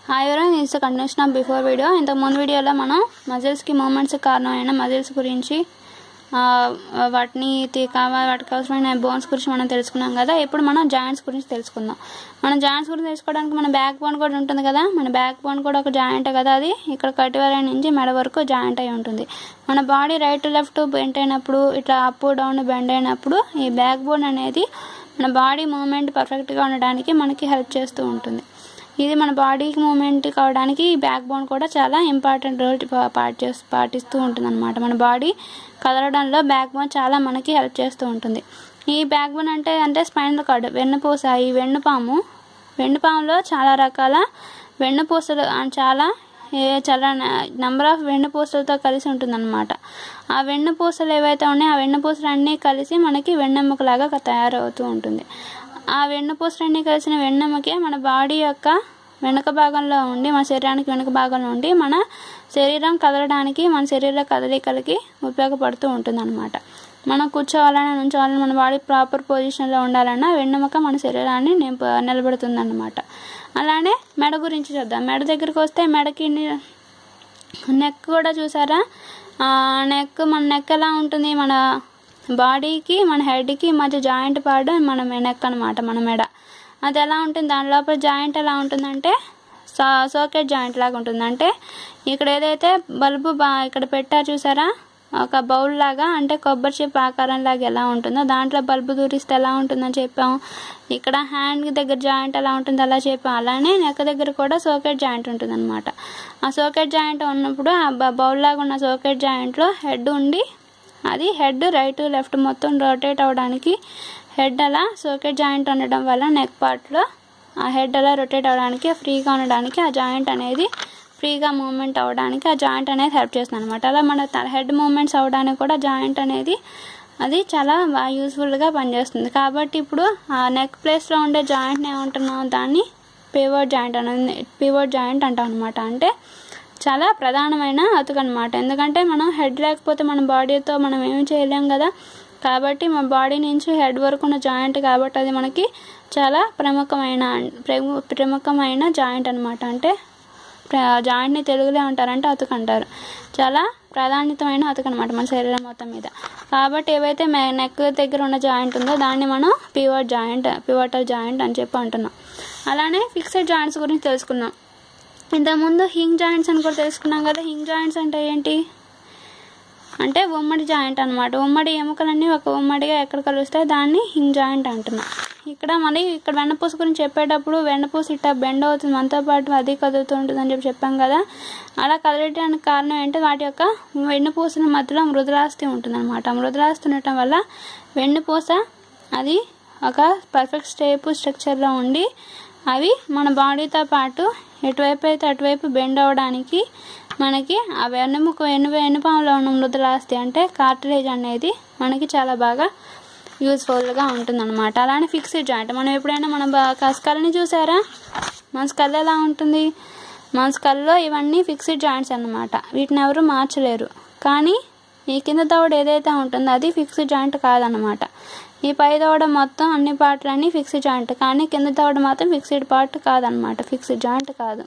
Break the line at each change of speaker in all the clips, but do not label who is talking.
hi ఎవరైనా it's continuation of before video ఇంతకు ముందు వీడియోలో మనం మజిల్స్కి మూమెంట్స్ కారణమైన మజిల్స్ గురించి ఆ, వాటిని తి- కావా- వాటికి అవసరమైన బోన్స్ గురించి మనం తెలుసుకున్నాం కదా ఇప్పుడు మనం జాయింట్స్ గురించి తెలుసుకుందాం మన జాయింట్స్ గురించి తెలుసుకోవడానికి మన బ్యాక్ బోన్ కూడా ఉంటుంది కదా మన బ్యాక్ బోన్ కూడా ఒక జాయింట్ కదా అది ఇక్కడ కటివర నుంచి మెడ వరకు జాయింట్ అయి ఉంటుంది మన బాడీ రైట్ లెఫ్ట్ బెండ్ అయినప్పుడు ఇట్లా అప్ డౌన్ బెండ్ అయినప్పుడు ఈ బ్యాక్ బోన్ అనేది మన బాడీ మూమెంట్ పర్ఫెక్ట్గా ఉండడానికి మనకి హెల్ప్ చేస్తూ ఉంటుంది ఇది మన బాడీకి మూమెంట్ కావడానికి ఈ బ్యాక్ బోన్ కూడా చాలా ఇంపార్టెంట్ రోల్ పార్ట్ చేస్తూ పాటిస్తూ ఉంటుంది అనమాట మన బాడీ కదలడంలో బ్యాక్ బోన్ చాలా మనకి హెల్ప్ చేస్తూ ఉంటుంది ఈ బ్యాక్ బోన్ అంటే అంటే స్పైనల్ కార్డ్ వెన్నుపూస ఈ వెన్నుపాము వెన్నుపాములో చాలా రకాల వెన్నుపూసలు ఆ చాలా ఏ చాలా నెంబర్ ఆఫ్ వెన్నుపూసలతో కలిసి ఉంటుందన్నమాట ఆ వెన్నుపూసలు ఏవైతే ఉన్నాయో ఆ వెన్నుపూసలు అన్నీ కలిసి మనకి వెన్నెముకలాగా తయారవుతూ ఉంటుంది ఆ వెన్నుపూసలన్నీ కలిసిన వెన్నెముకే మన బాడీ యొక్క వెనుక భాగంలో ఉండి మన శరీరానికి వెనుక భాగంలో ఉండి మన శరీరం కదలడానికి మన శరీర కదలికలకి ఉపయోగపడుతూ ఉంటుందన్నమాట మనం కూర్చోవాలన్నా నుంచోవాలన్నా మన బాడీ ప్రాపర్ పొజిషన్లో ఉండాలన్నా వెన్నెముక మన శరీరాన్ని నింప నిలబెడుతుందన్నమాట అలానే మెడ గురించి చూద్దాం మెడ దగ్గరికి వస్తే మెడకి ని- నెక్ కూడా చూసారా ఆ, నెక్ మన నెక్ ఎలా ఉంటుంది మన బాడీకి మన హెడ్కి మధ్య జాయింట్ పార్ట్ మన నెక్ అనమాట మన మెడ అది ఎలా ఉంటుంది దాని లోపల జాయింట్ ఎలా ఉంటుందంటే సో సోకెట్ జాయింట్ లాగా ఉంటుంది అంటే ఇక్కడ ఏదైతే బల్బు బా ఇక్కడ పెట్టారు చూసారా ఒక బౌల్ లాగా అంటే కొబ్బరి చిప్ ఆకారం లాగా ఎలా ఉంటుందో దాంట్లో బల్బు దూరిస్తే ఎలా ఉంటుందని చెప్పాం ఇక్కడ హ్యాండ్ దగ్గర జాయింట్ ఎలా ఉంటుందో అలా చెప్పాం అలానే నెక్ దగ్గర కూడా సోకెట్ జాయింట్ ఉంటుంది అనమాట ఆ సోకెట్ జాయింట్ ఉన్నప్పుడు ఆ బ- బౌల్ లాగా ఉన్న సోకెట్ జాయింట్లో హెడ్ ఉండి అది హెడ్ రైట్ లెఫ్ట్ మొత్తం రొటేట్ అవ్వడానికి హెడ్ అలా సోకెట్ జాయింట్ ఉండడం వల్ల నెక్ పార్ట్లో ఆ హెడ్ అలా రొటేట్ అవ్వడానికి ఫ్రీగా ఉండడానికి ఆ జాయింట్ అనేది ఫ్రీగా మూమెంట్ అవ్వడానికి ఆ జాయింట్ అనేది హెల్ప్ చేస్తుంది అనమాట అలా మన హెడ్ మూమెంట్స్ అవ్వడానికి కూడా జాయింట్ అనేది అది చాలా బాగా యూస్ఫుల్గా పనిచేస్తుంది కాబట్టి ఇప్పుడు ఆ నెక్ ప్లేస్లో ఉండే జాయింట్ని ఏమంటున్నాం దాన్ని పివోట్ జాయింట్ అనేది పివోట్ జాయింట్ అంటాం అనమాట అంటే చాలా ప్రధానమైన అతుకు అనమాట ఎందుకంటే మనం హెడ్ లేకపోతే మన బాడీతో మనం ఏమి చేయలేం కదా కాబట్టి మన బాడీ నుంచి హెడ్ వరకు ఉన్న జాయింట్ కాబట్టి అది మనకి చాలా ప్రముఖమైన ప్రము- ప్రముఖమైన జాయింట్ అనమాట అంటే ప్ర- జాయింట్ని తెలుగులో అంటారంటే అతుకు అంటారు చాలా ప్రాధాన్యతమైన అతుకు అనమాట మన శరీరం మొత్తం మీద కాబట్టి ఏవైతే నెక్ దగ్గర ఉన్న జాయింట్ ఉందో దాన్ని మనం పివట్ జాయింట్ పివటల్ జాయింట్ అని చెప్పి అంటున్నాం అలానే ఫిక్స్డ్ జాయింట్స్ గురించి తెలుసుకున్నాం ఇంతకుముందు హింగ్ జాయింట్స్ అని కూడా తెలుసుకున్నాం కదా హింగ్ జాయింట్స్ అంటే ఏంటి అంటే ఉమ్మడి జాయింట్ అనమాట ఉమ్మడి ఎముకలన్నీ ఒక ఉమ్మడిగా ఎక్కడ కలుస్తాయో దాన్ని హింగ్ జాయింట్ అంటున్నాం ఇక్కడ మరి ఇక్కడ వెన్నపూస గురించి చెప్పేటప్పుడు వెన్నపూస ఇట్లా బెండ్ అవుతుంది మనతో పాటు అది కదులుతూ ఉంటుంది అని చెప్పి చెప్పాం కదా అలా కదలడానికి కారణం ఏంటి వాటి యొక్క వెన్నుపూసల మధ్యలో మృదులాస్తి ఉంటుంది అనమాట మృదులాస్తి ఉండటం వల్ల వెన్నుపూస అది ఒక పర్ఫెక్ట్ స్టేప్ స్ట్రక్చర్లో ఉండి అవి మన బాడీతో పాటు ఎటువైపు అయితే అటువైపు బెండ్ అవ్వడానికి మనకి ఆ వెన్నుముక వెన్ను వెన్నుపాములో ఉన్న మృదులాస్తి అంటే కార్టిలేజ్ అనేది మనకి చాలా బాగా యూస్ఫుల్గా ఉంటుందన్నమాట అలానే ఫిక్స్డ్ జాయింట్ మనం ఎప్పుడైనా మన బా- స్కల్ని చూసారా మన స్కల్ ఎలా ఉంటుంది మన స్కల్లో ఇవన్నీ ఫిక్స్డ్ జాయింట్స్ అన్నమాట వీటిని ఎవరు మార్చలేరు కానీ ఈ కింద దవడ ఏదైతే ఉంటుందో అది ఫిక్స్డ్ జాయింట్ కాదనమాట ఈ పై దవడ మొత్తం అన్ని పార్ట్లన్నీ ఫిక్స్డ్ జాయింట్ కానీ కింద దవడ మాత్రం ఫిక్స్డ్ పార్ట్ కాదనమాట ఫిక్స్డ్ జాయింట్ కాదు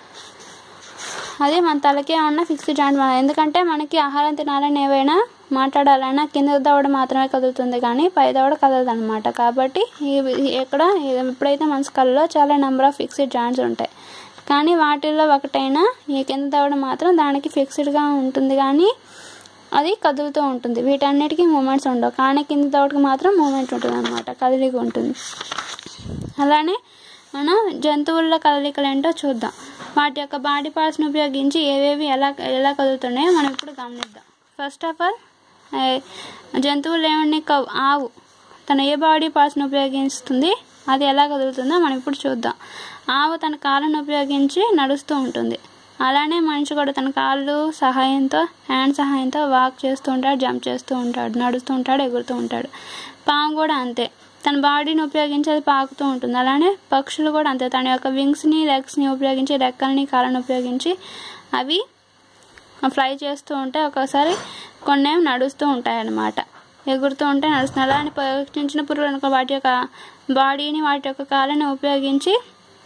అదే మన తలకే ఉన్న ఫిక్స్డ్ జాయింట్ మన ఎందుకంటే మనకి ఆహారం తినాలని ఏవైనా మాట్లాడాలన్నా కింద దవడ మాత్రమే కదులుతుంది కానీ పై దవడ కదలదు అనమాట కాబట్టి ఈ ఎక్కడ ఎప్పుడైతే మన స్కల్లో చాలా నెంబర్ ఆఫ్ ఫిక్స్డ్ జాయింట్స్ ఉంటాయి కానీ వాటిల్లో ఒకటైనా ఈ కింద దవడ మాత్రం దానికి ఫిక్స్డ్గా ఉంటుంది కానీ అది కదులుతూ ఉంటుంది వీటన్నిటికీ మూమెంట్స్ ఉండవు కానీ కింద దవడకి మాత్రం మూమెంట్ ఉంటుంది అనమాట కదిలిగా ఉంటుంది అలానే మనం జంతువుల కదలికలు ఏంటో చూద్దాం వాటి యొక్క బాడీ పార్ట్స్ని ఉపయోగించి ఏవేవి ఎలా ఎలా కదులుతున్నాయో మనం ఇప్పుడు గమనిద్దాం ఫస్ట్ ఆఫ్ ఆల్ జంతువులు ఏమన్నా కవ్- ఆవు తన ఏ బాడీ పార్ట్స్ని ఉపయోగిస్తుంది అది ఎలా కదులుతుందో మనం ఇప్పుడు చూద్దాం ఆవు తన కాళ్ళను ఉపయోగించి నడుస్తూ ఉంటుంది అలానే మనిషి కూడా తన కాళ్ళు సహాయంతో హ్యాండ్ సహాయంతో వాక్ చేస్తూ ఉంటాడు జంప్ చేస్తూ ఉంటాడు నడుస్తూ ఉంటాడు ఎగురుతూ ఉంటాడు పాము కూడా అంతే తన బాడీని ఉపయోగించి అది పాకుతూ ఉంటుంది అలానే పక్షులు కూడా అంతే తన యొక్క వింగ్స్ని లెగ్స్ని ఉపయోగించి రెక్కల్ని కాళ్ళని ఉపయోగించి అవి ఫ్లై చేస్తూ ఉంటే ఒక్కోసారి కొన్ని ఏమో నడుస్తూ ఉంటాయి అన్నమాట ఎగురుతూ ఉంటే నడుస్తున్నాయి అలానే ప- చిన్న చిన్న పురుగులు అనుకో వాటి యొక్క బాడీని వాటి యొక్క కాళ్ళని ఉపయోగించి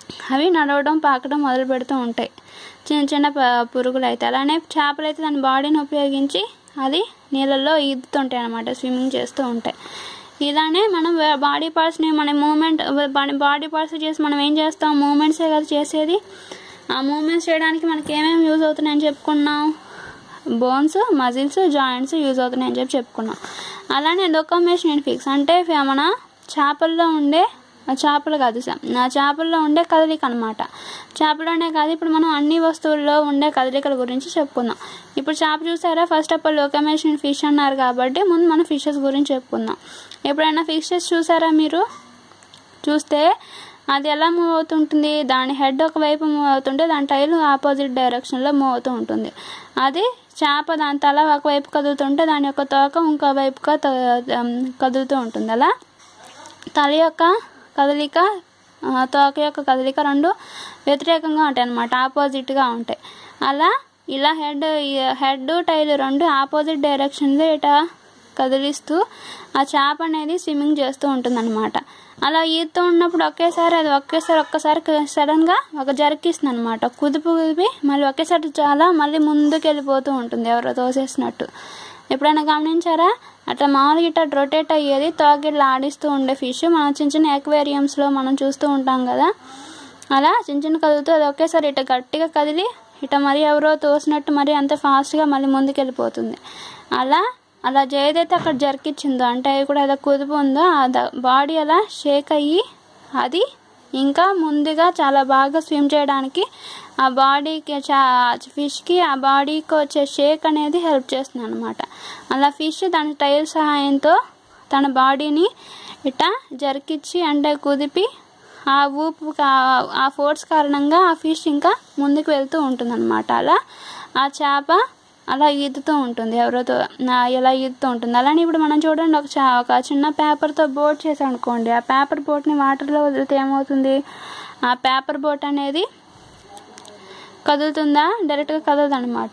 అవి నడవడం పాకడం మొదలు పెడుతూ ఉంటాయి చిన్న చిన్న ప- పురుగులు అయితే అలానే చేపలు అయితే దాని బాడీని ఉపయోగించి అది నీళ్ళల్లో ఈదుతుంటాయి అనమాట స్విమ్మింగ్ చేస్తూ ఉంటాయి ఇలానే మనం బాడీ పార్ట్స్ని మన మూమెంట్ బాడీ పార్ట్స్ చేసి మనం ఏం చేస్తాం మూమెంట్సే కదా చేసేది ఆ మూమెంట్స్ చేయడానికి మనకి ఏమేమి యూజ్ అవుతున్నాయని చెప్పుకున్నాం బోన్స్ మజిల్స్ జాయింట్స్ యూజ్ అవుతున్నాయని చెప్పి చెప్పుకున్నాం అలానే లొకోమేషన్ అండ్ ఫిక్స్ అంటే ఫ- మన చేపల్లో ఉండే ఆ చేపలు కాదు స- ఆ చేపల్లో ఉండే కదలిక అనమాట చేపలోనే కాదు ఇప్పుడు మనం అన్ని వస్తువుల్లో ఉండే కదలికల గురించి చెప్పుకుందాం ఇప్పుడు చేప చూసారా first of all locomotion fish అన్నారు కాబట్టి ముందు మనం ఫిషెస్ గురించి చెప్పుకుందాం ఎప్పుడైనా ఫిషెస్ చూసారా మీరు చూస్తే అది ఎలా మూవ్ అవుతుంటుంది దాని హెడ్ ఒకవైపు మూవ్ అవుతుంటే దాని టైల్ ఆపోజిట్ డైరెక్షన్లో మూవ్ అవుతూ ఉంటుంది అది చేప దాని తల ఒకవైపు కదులుతుంటే దాని యొక్క తోక ఇంకో వైపుగా త- ఉమ్, కదులుతూ ఉంటుంది అలా తల యొక్క కదలిక ఆ, తోక యొక్క కదలిక రెండు వ్యతిరేకంగా ఉంటాయి అన్నమాట ఆపోజిట్గా ఉంటాయి అలా ఇలా హెడ్ హెడ్ టైల్ రెండు ఆపోజిట్ డైరెక్షన్లో ఇట కదిలిస్తూ ఆ చేప అనేది స్విమ్మింగ్ చేస్తూ ఉంటుందన్నమాట అలా ఈదుతూ ఉన్నప్పుడు ఒకేసారి అది ఒకేసారి ఒక్కసారి సడన్గా ఒక జర్కిస్తుంది అనమాట కుదిపి కుదిపి మళ్ళీ ఒకేసారి చాలా మళ్ళీ ముందుకు వెళ్ళిపోతూ ఉంటుంది ఎవరో తోసేసినట్టు ఎప్పుడైనా గమనించారా అట్లా మామూలుగా ఇట్లా రొటేట్ అయ్యేది తోగిట్లా ఆడిస్తూ ఉండే ఫిష్ మనం చిన్న చిన్న aquariums లో మనం చూస్తూ ఉంటాం కదా అలా చిన్న చిన్న కదులుతూ అది ఒకేసారి ఇట్లా గట్టిగా కదిలి ఇట మరి ఎవరో తోసినట్టు మరి అంత ఫాస్ట్గా మళ్ళీ ముందుకు వెళ్ళిపోతుంది అలా అలా ఏదైతే అక్కడ జరికిచ్చిందో అంటే అది కూడా అలా కుదుపు ఉందో ఆ బాడీ అలా షేక్ అయ్యి అది ఇంకా ముందుగా చాలా బాగా స్విమ్ చేయడానికి ఆ బాడీకి చా ఫిష్కి ఆ బాడీకి వచ్చే షేక్ అనేది హెల్ప్ చేస్తుంది అనమాట అలా ఫిష్ దాని టైల్ సహాయంతో తన బాడీని ఇట్లా జరికిచ్చి అంటే కుదిపి ఆ ఊపు కా- ఆ ఫోర్స్ కారణంగా ఆ ఫిష్ ఇంకా ముందుకు వెళ్తూ ఉంటుందన్నమాట అలా ఆ చేప అలా ఈదుతూ ఉంటుంది ఎవరితో ఎలా ఈదుతూ ఉంటుంది అలానే ఇప్పుడు మనం చూడండి ఒక చా ఒక చిన్న పేపర్తో బోట్ చేసాం అనుకోండి ఆ పేపర్ బోట్ని వాటర్లో వదిలితే ఏమవుతుంది ఆ పేపర్ బోట్ అనేది కదులుతుందా డైరెక్ట్గా కదలదు అనమాట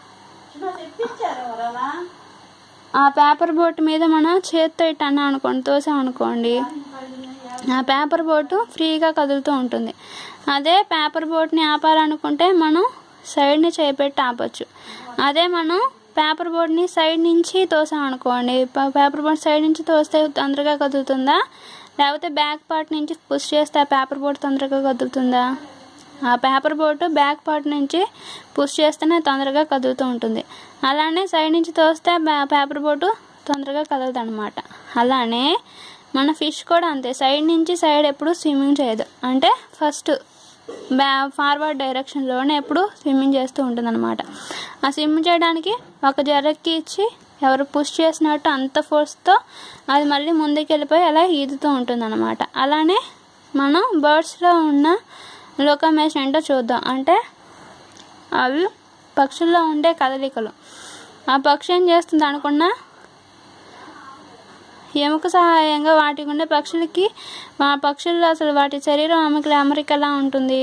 ఆ పేపర్ బోట్ మీద మనం చేత్తో ఇట్ట అన్నాం అనుకోండి తోసాం అనుకోండి ఆ పేపర్ బోటు ఫ్రీగా కదులుతూ ఉంటుంది అదే పేపర్ బోట్ని ఆపాలనుకుంటే మనం సైడ్ని చేపెట్టి ఆపచ్చు అదే మనం పేపర్ బోర్డ్ని సైడ్ నుంచి తోసాం అనుకోండి ప- పేపర్ బోర్డ్ సైడ్ నుంచి తోస్తే తొందరగా కదులుతుందా లేకపోతే బ్యాక్ పార్ట్ నుంచి పుష్ చేస్తే ఆ పేపర్ బోర్డ్ తొందరగా కదులుతుందా ఆ పేపర్ బోర్డు బ్యాక్ పార్ట్ నుంచి పుష్ చేస్తేనే తొందరగా కదులుతూ ఉంటుంది అలానే సైడ్ నుంచి తోస్తే బ్యా- పేపర్ బోర్డు తొందరగా కదలదు అనమాట అలానే మన ఫిష్ కూడా అంతే సైడ్ నుంచి సైడ్ ఎప్పుడు స్విమ్మింగ్ చేయదు అంటే ఫస్ట్ బ్యా ఫార్వర్డ్ డైరెక్షన్లోనే ఎప్పుడు స్విమ్మింగ్ చేస్తూ ఉంటుంది అనమాట ఆ స్విమ్ చేయడానికి ఒక జరక్కి ఇచ్చి ఎవరు పుష్ చేసినట్టు అంత ఫోర్స్తో అది మళ్ళీ ముందుకు వెళ్ళిపోయి అలా ఈదుతూ ఉంటుంది అనమాట అలానే మనం బర్డ్స్లో ఉన్న లోకమేషన్ ఏంటో చూద్దాం అంటే అవి పక్షుల్లో ఉండే కదలికలు ఆ పక్షి ఏం చేస్తుంది అనుకున్నా ఎముక సహాయంగా వాటికి ఉండే పక్షులకి ఆ పక్షుల్లో అసలు వాటి శరీరం అమరిక అమరిక ఎలా ఉంటుంది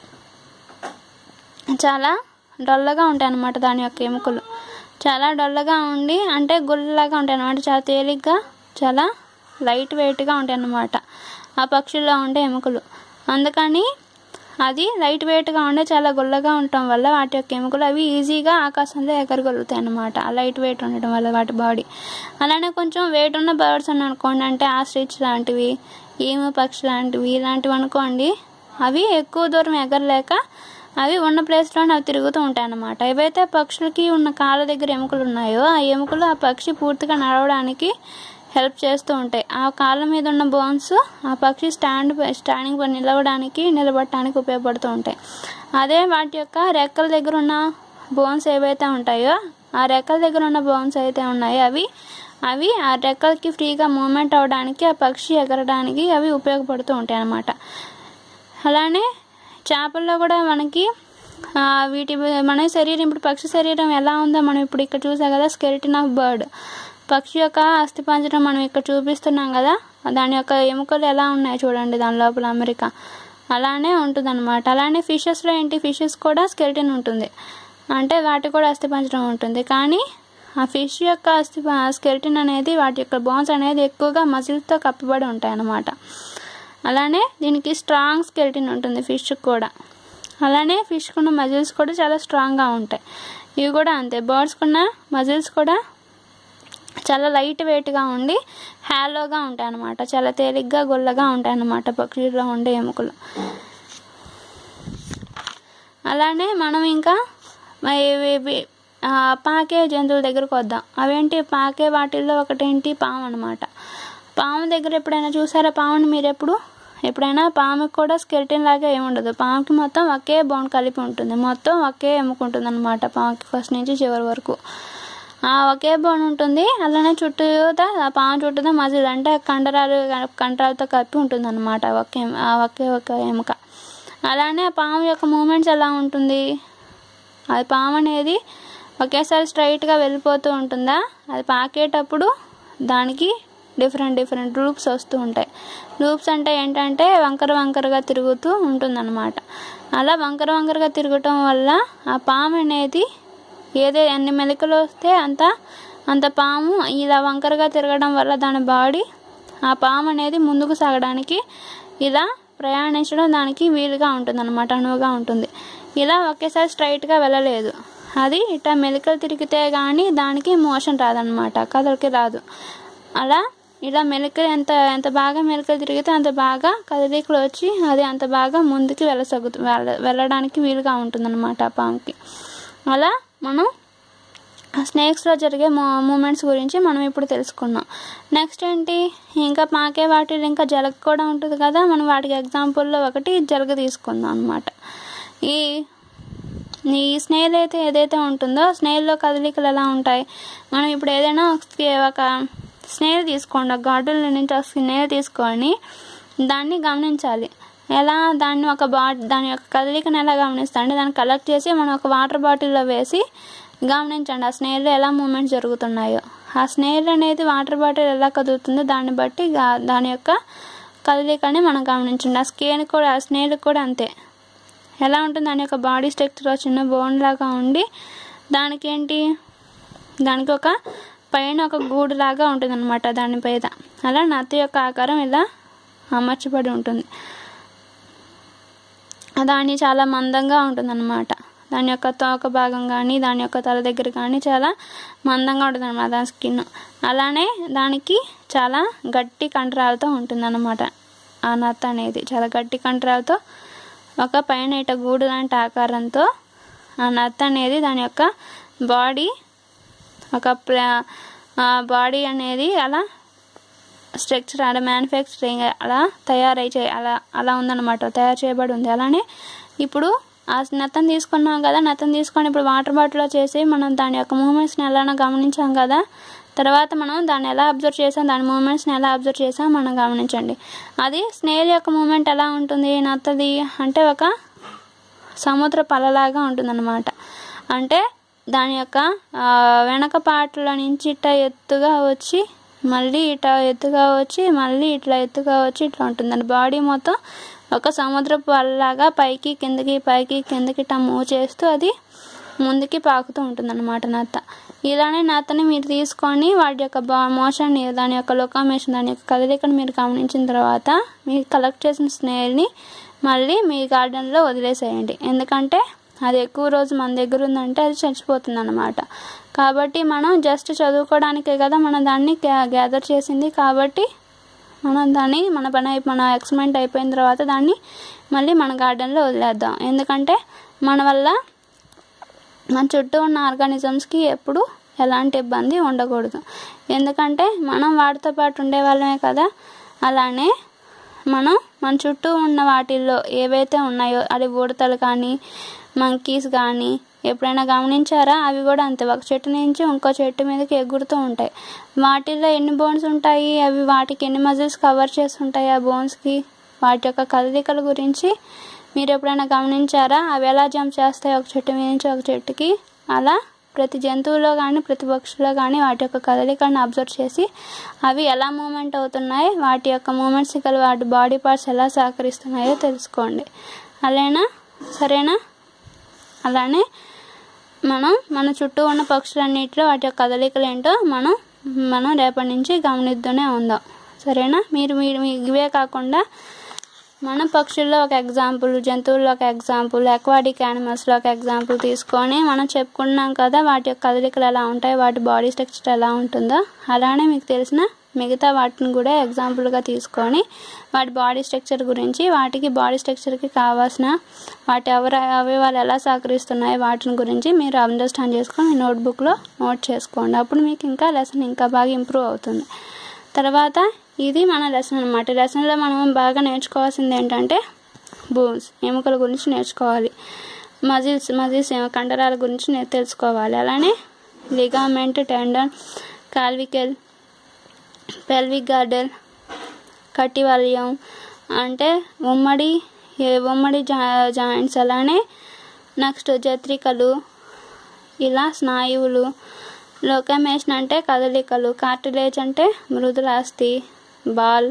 చాలా డొల్లగా ఉంటాయి అన్నమాట దాని యొక్క ఎముకలు చాలా డొల్లగా ఉండి అంటే గుల్లలాగా ఉంటాయి అన్నమాట చాలా తేలిగ్గా చాలా లైట్ వెయిట్గా ఉంటాయి అన్నమాట ఆ పక్షుల్లో ఉండే ఎముకలు అందుకని అది లైట్ వెయిట్గా ఉండే చాలా గుల్లగా ఉండటం వల్ల వాటి యొక్క ఎముకలు అవి ఈజీగా ఆకాశంలో ఎగరగలుగుతాయి అన్నమాట ఆ లైట్ వెయిట్ ఉండటం వల్ల వాటి బాడీ అలానే కొంచెం వెయిట్ ఉన్న బర్డ్స్ అని అనుకోండి అంటే ఆస్ట్రిచ్ లాంటివి ఈము పక్షి లాంటివి ఇలాంటివి అనుకోండి అవి ఎక్కువ దూరం ఎగరలేక అవి ఉన్న ప్లేస్లోనే అవి తిరుగుతూ ఉంటాయి అన్నమాట ఏవైతే పక్షులకి ఉన్న కాళ్ళ దగ్గర ఎముకలు ఉన్నాయో ఆ ఎముకలు ఆ పక్షి పూర్తిగా నడవడానికి హెల్ప్ చేస్తూ ఉంటాయి ఆ కాళ్ళ మీద ఉన్న బోన్స్ ఆ పక్షి స్టాండ్ పై- స్టాండింగ్ పై నిలవడానికి నిలబడటానికి ఉపయోగపడుతూ ఉంటాయి అదే వాటి యొక్క రెక్కల దగ్గర ఉన్న బోన్స్ ఏవైతే ఉంటాయో ఆ రెక్కల దగ్గర ఉన్న బోన్స్ అయితే ఉన్నాయో అవి అవి ఆ రెక్కలకి ఫ్రీగా మూమెంట్ అవ్వడానికి ఆ పక్షి ఎగరడానికి అవి ఉపయోగపడుతూ ఉంటాయి అన్నమాట అలానే చేపల్లో కూడా మనకి ఆ, వీటి మన శరీరం ఇప్పుడు పక్షి శరీరం ఎలా ఉందో మనం ఇప్పుడు ఇక్కడ చూసాం కదా స్కెలిటన్ ఆఫ్ బర్డ్ పక్షి యొక్క అస్థిపంజరం మనం ఇక్కడ చూపిస్తున్నాం కదా దాని యొక్క ఎముకలు ఎలా ఉన్నాయి చూడండి దాని లోపల అమెరికా అలానే ఉంటుంది అనమాట అలానే ఫిషెస్లో ఏంటి ఫిషెస్ కూడా స్కెలిటన్ ఉంటుంది అంటే వాటి కూడా అస్థిపంజరం ఉంటుంది కానీ ఆ ఫిష్ యొక్క అస్థి స్కెలిటన్ అనేది వాటి యొక్క బోన్స్ అనేది ఎక్కువగా మజిల్తో కప్పబడి ఉంటాయి అన్నమాట అలానే దీనికి స్ట్రాంగ్ స్కెల్టిన్ ఉంటుంది ఫిష్ కూడా అలానే ఫిష్కి ఉన్న మజిల్స్ కూడా చాలా స్ట్రాంగ్గా ఉంటాయి ఇవి కూడా అంతే బర్డ్స్కి ఉన్న మజిల్స్ కూడా చాలా లైట్ వెయిట్గా ఉండి హ్యాలోగా ఉంటాయి అన్నమాట చాలా తేలిగ్గా గొల్లగా ఉంటాయి అన్నమాట పక్షుల్లో ఉండే ఎముకలు అలానే మనం ఇంకా ఇవి- ఇవి- ఆ, పాకే జంతువుల దగ్గరకు వద్దాం అవేంటి పాకే వాటిల్లో ఒకటేంటి పాము అనమాట పాము దగ్గర ఎప్పుడైనా చూసారా పాముని మీరు ఎప్పుడు ఎప్పుడైనా పాముకి కూడా స్కెల్టిన్ లాగా ఏమి ఉండదు పాముకి మొత్తం ఒకే బోన్ కలిపి ఉంటుంది మొత్తం ఒకే ఎముకుంటుంది అనమాట పాముకి ఫస్ట్ నుంచి చివరి వరకు ఆ ఒకే బోన్ ఉంటుంది అలానే చుట్టూతా ఆ పాము చుట్టూతా మజిల్ అంటే ఆ కండరాలు కండరాలతో కప్పి ఉంటుంది అనమాట ఒకే ఆ ఒకే ఒక ఎముక అలానే ఆ పాము యొక్క మూమెంట్స్ ఎలా ఉంటుంది అది పాము అనేది ఒకేసారి స్ట్రైట్గా వెళ్ళిపోతూ ఉంటుందా అది పాకేటప్పుడు దానికి డిఫరెంట్ డిఫరెంట్ లూప్స్ వస్తూ ఉంటాయి లూప్స్ అంటే ఏంటంటే వంకర వంకరగా తిరుగుతూ ఉంటుందన్నమాట అలా వంకర వంకరగా తిరగటం వల్ల ఆ పాము అనేది ఏదో ఎన్ని మెలికలు వస్తే అంత అంత పాము ఇలా వంకరగా తిరగడం వల్ల దాని బాడీ ఆ పాము అనేది ముందుకు సాగడానికి ఇలా ప్రయాణించడం దానికి వీలుగా ఉంటుంది అనమాట అనువుగా ఉంటుంది ఇలా ఒకేసారి స్ట్రైట్గా వెళ్ళలేదు అది ఇట్లా మెలికలు తిరిగితే కానీ దానికి మోషన్ రాదనమాట కదలికి రాదు అలా ఇలా మెలికలు ఎంత ఎంత బాగా మెలికలు తిరిగితే అంత బాగా కదలికలు వచ్చి అది అంత బాగా ముందుకు వెళ్ళసగుతు వెళ్ళ వెళ్ళడానికి వీలుగా ఉంటుందన్నమాట ఆ పాముకి అలా మనం స్నేక్స్లో జరిగే మూ మూమెంట్స్ గురించి మనం ఇప్పుడు తెలుసుకున్నాం నెక్స్ట్ ఏంటి ఇంకా పాకే వాటిలో ఇంకా జలగ కూడా ఉంటుంది కదా మనం వాటికి ఎగ్జాంపుల్లో ఒకటి జలగ తీసుకుందాం అనమాట ఈ ఈ స్నేల్ అయితే ఏదైతే ఉంటుందో స్నేల్లో కదలికలు ఎలా ఉంటాయి మనం ఇప్పుడు ఏదైనా ఒక- ఒక స్నేల్ తీసుకోండి ఒక గార్డెన్లో నుంచి ఒక స్నేల్ తీసుకొని దాన్ని గమనించాలి ఎలా దాన్ని ఒక బా దాని యొక్క కదలికను ఎలా గమనిస్తాం అంటే దాన్ని కలెక్ట్ చేసి మనం ఒక వాటర్ బాటిల్లో వేసి గమనించండి ఆ స్నేల్లో ఎలా మూమెంట్స్ జరుగుతున్నాయో ఆ స్నేల్ అనేది వాటర్ బాటిల్ ఎలా కదులుతుందో దాన్ని బట్టి గా- దాని యొక్క కదలికని మనం గమనించండి ఆ స్కేన్ కూడా ఆ స్నేల్ కూడా అంతే ఎలా ఉంటుంది దాని యొక్క బాడీ స్ట్రక్చర్ చిన్న బోన్ లాగా ఉండి దానికి ఏంటి దానికి ఒక పైన ఒక గూడు లాగా ఉంటుంది అనమాట దాని పైన అలా నత్తి యొక్క ఆకారం ఇలా అమర్చబడి ఉంటుంది దాని చాలా మందంగా ఉంటుంది దాని యొక్క తోక భాగం కానీ దాని యొక్క తల దగ్గర కానీ చాలా మందంగా ఉంటుంది అనమాట దాని స్కిన్ అలానే దానికి చాలా గట్టి కండరాలతో ఉంటుంది అనమాట ఆ నత్త అనేది చాలా గట్టి కండరాలతో ఒక పైన ఇట గూడు లాంటి ఆకారంతో ఆ నత్త అనేది దాని యొక్క బాడీ ఒక ప్లా బాడీ అనేది అలా స్ట్రక్చర్ అలా మ్యానుఫ్యాక్చరింగ్ అలా తయారై చే అలా అలా ఉందన్నమాట తయారు చేయబడి ఉంది అలానే ఇప్పుడు ఆ నత్తను తీసుకున్నాం కదా నత్తను తీసుకొని ఇప్పుడు వాటర్ బాటిల్లో చేసి మనం దాని యొక్క మూమెంట్స్ని ఎలానో గమనించాం కదా తర్వాత మనం దాన్ని ఎలా అబ్జర్వ్ చేసాం దాని మూమెంట్స్ని ఎలా అబ్జర్వ్ చేసాం మనం గమనించండి అది స్నేల్ యొక్క మూమెంట్ ఎలా ఉంటుంది నత్తది అంటే ఒక సముద్ర పలలాగా ఉంటుందన్నమాట అంటే దాని యొక్క ఆ, వెనక పాటల నుంచి ఇట్లా ఎత్తుగా వచ్చి మళ్ళీ ఇట్లా ఎత్తుగా వచ్చి మళ్ళీ ఇట్లా ఎత్తుగా వచ్చి ఇట్లా ఉంటుందండి బాడీ మొత్తం ఒక సముద్ర పలలాగా పైకి కిందకి పైకి కిందకి ఇట్లా మూవ్ చేస్తూ అది ముందుకి పాకుతూ ఉంటుందన్నమాట నత్త ఇలానే నత్తని మీరు తీసుకొని వాటి యొక్క బా మోషన్ దాని యొక్క లొకామేషన్ దాని యొక్క కదలికను మీరు గమనించిన తర్వాత మీరు కలెక్ట్ చేసిన స్నేల్ని మళ్ళీ మీ గార్డెన్లో వదిలేసేయండి ఎందుకంటే అది ఎక్కువ రోజు మన దగ్గర ఉందంటే అది చచ్చిపోతుంది అనమాట కాబట్టి మనం జస్ట్ చదువుకోవడానికే కదా మనం దాన్ని గ్యాదర్ చేసింది కాబట్టి మనం దాన్ని మన పని అయి మన ఎక్స్పెరిమెంట్ అయిపోయిన తర్వాత దాన్ని మళ్ళీ మన గార్డెన్లో వదిలేద్దాం ఎందుకంటే మన వల్ల మన చుట్టూ ఉన్న ఆర్గానిజమ్స్కి ఎప్పుడు ఎలాంటి ఇబ్బంది ఉండకూడదు ఎందుకంటే మనం వాటితో పాటు ఉండే వాళ్ళమే కదా అలానే మనం మన చుట్టూ ఉన్న వాటిల్లో ఏవైతే ఉన్నాయో అది ఉడతలు కానీ మంకీస్ కానీ ఎప్పుడైనా గమనించారా అవి కూడా అంతే ఒక చెట్టు నుంచి ఇంకో చెట్టు మీదకి ఎగురుతూ ఉంటాయి వాటిల్లో ఎన్ని బోన్స్ ఉంటాయి అవి వాటికి ఎన్ని మజిల్స్ కవర్ చేసి ఉంటాయి ఆ బోన్స్కి వాటి యొక్క కదలికల గురించి మీరు ఎప్పుడైనా గమనించారా అవి ఎలా జంప్ చేస్తాయి ఒక చెట్టు మీద నుంచి ఒక చెట్టుకి అలా ప్రతి జంతువులో కానీ ప్రతి పక్షిలో కానీ వాటి యొక్క కదలికలను అబ్జర్వ్ చేసి అవి ఎలా మూమెంట్ అవుతున్నాయి వాటి యొక్క మూమెంట్స్ గల వాటి బాడీ పార్ట్స్ ఎలా సహకరిస్తున్నాయో తెలుసుకోండి అలానా సరేనా అలానే మనం మన చుట్టూ ఉన్న పక్షులన్నిటిలో వాటి యొక్క కదలికలు ఏంటో మనం మనం రేపటి నుంచి గమనిస్తూనే ఉందాం సరేనా మీరు మీరు మీ ఇవే కాకుండా మన పక్షుల్లో ఒక ఎగ్జాంపుల్ జంతువుల్లో ఒక ఎగ్జాంపుల్ అక్వాటిక్ యానిమల్స్లో ఒక ఎగ్జాంపుల్ తీసుకొని మనం చెప్పుకున్నాం కదా వాటి యొక్క కదలికలు ఎలా ఉంటాయి వాటి బాడీ స్ట్రక్చర్ ఎలా ఉంటుందో అలానే మీకు తెలిసిన మిగతా వాటిని కూడా ఎగ్జాంపుల్గా తీసుకొని వాటి బాడీ స్ట్రక్చర్ గురించి వాటికి బాడీ స్ట్రక్చర్కి కావాల్సిన వాటి అవర అవయవాలు ఎలా సహకరిస్తున్నాయి వాటిని గురించి మీరు అండర్స్టాండ్ చేసుకొని మీ నోట్బుక్లో నోట్ చేసుకోండి అప్పుడు మీకు ఇంకా లెసన్ ఇంకా బాగా ఇంప్రూవ్ అవుతుంది తర్వాత ఇది మన లెసన్ అనమాట లెసన్లో మనం బాగా నేర్చుకోవాల్సింది ఏంటంటే బోన్స్ ఎముకల గురించి నేర్చుకోవాలి మజిల్స్ మజిల్స్ కండరాల గురించి నే- తెలుసుకోవాలి అలానే ligament tendon clavicle pelvic girdle కటివలయం అంటే ఉమ్మడి ఏ ఉమ్మడి జా జాయింట్స్ అలానే నెక్స్ట్ జత్రికలు ఇలా స్నాయువులు లోకమేషన్ అంటే కదలికలు కార్టిలేజ్ అంటే మృదులాస్థి బాల్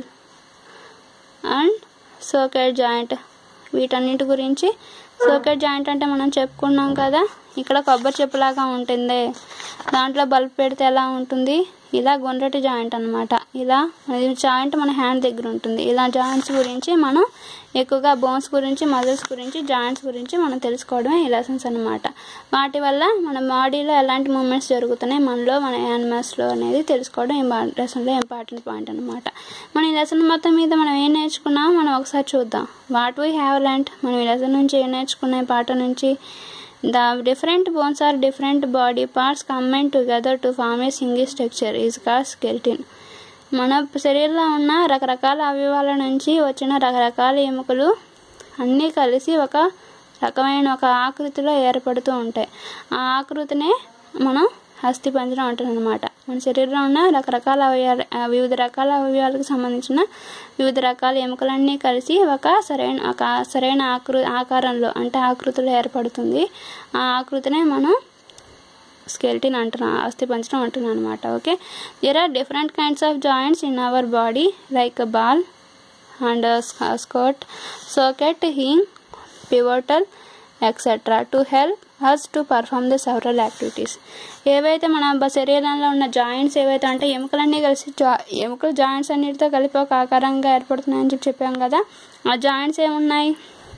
అండ్ సోకెట్ జాయింట్ వీటన్నిటి గురించి సోకెట్ జాయింట్ అంటే మనం చెప్పుకున్నాం కదా ఇక్కడ కొబ్బరి చెప్పులాగా ఉంటుంది దాంట్లో బల్బ్ పెడితే ఎలా ఉంటుంది ఇలా గుండ్రటి జాయింట్ అనమాట ఇలా ఇది జాయింట్ మన హ్యాండ్ దగ్గర ఉంటుంది ఇలా జాయింట్స్ గురించి మనం ఎక్కువగా బోన్స్ గురించి మజిల్స్ గురించి జాయింట్స్ గురించి మనం తెలుసుకోవడమే ఈ లెసన్స్ అనమాట వాటి వల్ల మన బాడీలో ఎలాంటి మూమెంట్స్ జరుగుతున్నాయి మనలో మన యానిమల్స్లో అనేది తెలుసుకోవడం ఈ లెసన్లో ఇంపార్టెంట్ పాయింట్ అనమాట మన ఈ లెసన్ మొత్తం మీద మనం ఏం నేర్చుకున్నాం మనం ఒకసారి చూద్దాం వాట్ వీ హ్యావ్ లెంట్ మనం ఈ లెసన్ నుంచి ఏం నేర్చుకున్నాయి పాట నుంచి the different bones are different body parts combine together to form a single structure is call skeleton మన శరీరంలో ఉన్న రకరకాల అవయవాల నుంచి వచ్చిన రకరకాల ఎముకలు అన్నీ కలిసి ఒక రకమైన ఒక ఆకృతిలో ఏర్పడుతూ ఉంటాయి ఆ ఆకృతినే మనం అస్థిపంజరం అంటుంది అనమాట మన శరీరంలో ఉన్న రకరకాల అవయవాలు ఆ వివిధ రకాల అవయవాలకు సంబంధించిన వివిధ రకాల ఎముకలన్నీ కలిసి ఒక సరైన ఒక సరైన ఆకృ ఆకారంలో అంటే ఆకృతిలో ఏర్పడుతుంది ఆ ఆకృతినే మనం స్కెల్టిన్ అంటున్నాం అస్థిపంజరం అంటున్నాం అనమాట okay there are different kinds of joints in our body like ball and skirt socket hinge pivotal etcetera to help us to perform the several activities ఏవైతే మన బ- శరీరంలో ఉన్న జాయింట్స్ ఏవైతే అంటే ఎముకలన్నీ కలిసి జా ఎముకలు జాయింట్స్ అన్నిటితో కలిపి ఒక ఆకారంగా ఏర్పడుతున్నాయని చెప్పి చెప్పాం కదా ఆ జాయింట్స్ ఏమున్నాయి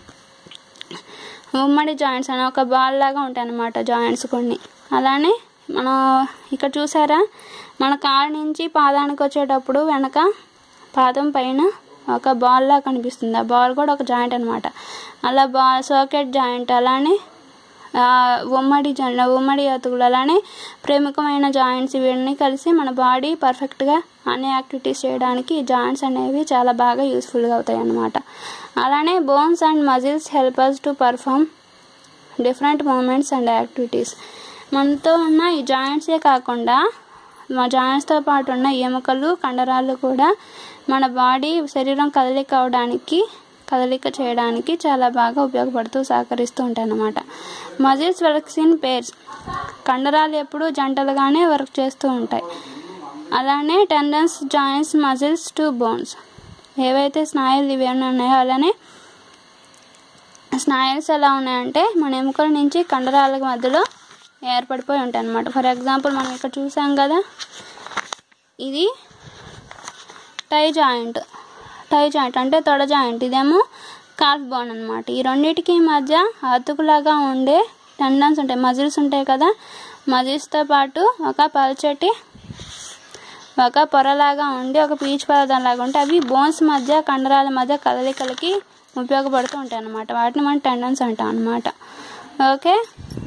ఉమ్మడి జాయింట్స్ అని ఒక బాల్ లాగా ఉంటాయి అన్నమాట జాయింట్స్ కొన్ని అలానే మనం ఇక్కడ చూసారా మన కాలు నుంచి పాదానికి వచ్చేటప్పుడు వెనక పాదం పైన ఒక బాల్ లా కనిపిస్తుంది ఆ బాల్ కూడా ఒక జాయింట్ అనమాట అలా బా సర్కెట్ జాయింట్ అలానే ఆ, ఉమ్మడి జంట ఉమ్మడి అతుకులు అలానే ప్రముఖమైన జాయింట్స్ ఇవన్నీ కలిసి మన బాడీ పర్ఫెక్ట్గా అన్ని యాక్టివిటీస్ చేయడానికి ఈ జాయింట్స్ అనేవి చాలా బాగా యూస్ఫుల్గా అవుతాయి అన్నమాట అలానే bones and muscles help us to perform different movements and activities మనతో ఉన్న ఈ జాయింట్సే కాకుండా మా జాయింట్స్తో పాటు ఉన్న ఎముకలు కండరాలు కూడా మన బాడీ శరీరం కదలిక అవడానికి కదలిక చేయడానికి చాలా బాగా ఉపయోగపడుతూ సహకరిస్తూ ఉంటాయి అన్నమాట మజిల్స్ వర్క్స్ ఇన్ పేర్స్ కండరాలు ఎప్పుడూ జంటలుగానే వర్క్ చేస్తూ ఉంటాయి అలానే tendons joints muscles to bones ఏవైతే స్నాయులు ఇవేమైనా ఉన్నాయో అలానే స్నాయుల్స్ ఎలా ఉన్నాయంటే మన ఎముకల నుంచి కండరాల మధ్యలో ఏర్పడిపోయి ఉంటాయి అన్నమాట ఫర్ ఎగ్జాంపుల్ మనం ఇక్కడ చూసాం కదా ఇది టై జాయింట్ టై జాయింట్ అంటే తొడ జాయింట్ ఇదేమో కాల్ఫ్ బోన్ అనమాట ఈ రెండింటికి మధ్య అతుకులాగా ఉండే టెండన్స్ ఉంటాయి మజిల్స్ ఉంటాయి కదా మజిల్స్తో పాటు ఒక పల్చటి ఒక పొరలాగా ఉండి ఒక పీచు పదార్థం లాగా ఉంటే అవి బోన్స్ మధ్య కండరాల మధ్య కదలికలకి ఉపయోగపడుతూ ఉంటాయి అన్నమాట వాటిని మనం టెండన్స్ అంటాం అన్నమాట ఓకే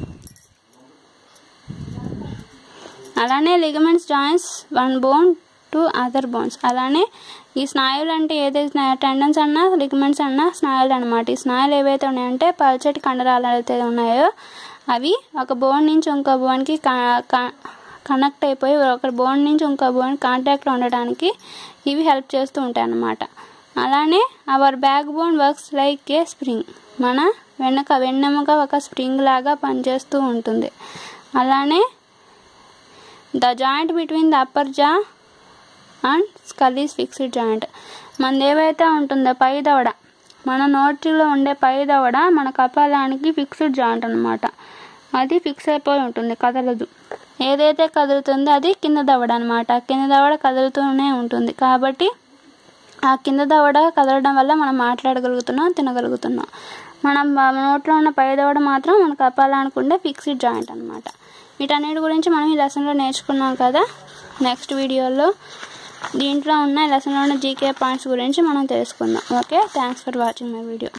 అలానే ligaments joints one bone to other bones అలానే ఈ స్నాయులు అంటే ఏదైతే టెండన్స్ అన్నా లిగమెంట్స్ అన్నా స్నాయులు అనమాట ఈ స్నాయులు ఏవైతే ఉన్నాయంటే పల్చటి కండరాలు అయితే ఉన్నాయో అవి ఒక బోన్ నుంచి ఇంకో బోన్కి కనెక్ట్ అయిపోయి ఒక బోన్ నుంచి ఇంకో బోన్ కాంటాక్ట్లో ఉండడానికి ఇవి హెల్ప్ చేస్తూ ఉంటాయి అన్నమాట అలానే our backbone works like a spring మన వెనక వెన్నెముక ఒక స్ప్రింగ్ లాగా పనిచేస్తూ ఉంటుంది అలానే the joint between the upper jaw and skull is fixed joint మనది ఏవైతే ఉంటుందో పై దవడ మన నోటిలో ఉండే పై దవడ మన కపాలానికి ఫిక్స్డ్ జాయింట్ అనమాట అది ఫిక్స్ అయిపోయి ఉంటుంది కదలదు ఏదైతే కదులుతుందో అది కింద దవడ అనమాట కింద దవడ కదులుతూనే ఉంటుంది కాబట్టి ఆ కింద దవడ కదలడం వల్ల మనం మాట్లాడగలుగుతున్నాం తినగలుగుతున్నాం మనం మన నోట్లో ఉన్న పై దవడ మాత్రం మన కపాలానికి ఉండే ఫిక్స్డ్ జాయింట్ అనమాట వీటన్నిటి గురించి మనం ఈ లెసన్లో నేర్చుకున్నాం కదా నెక్స్ట్ వీడియోలో దీంట్లో ఉన్న ఈ లెసన్లో ఉన్న జీకే పాయింట్స్ గురించి మనం తెలుసుకుందాం okay thanks for watching my video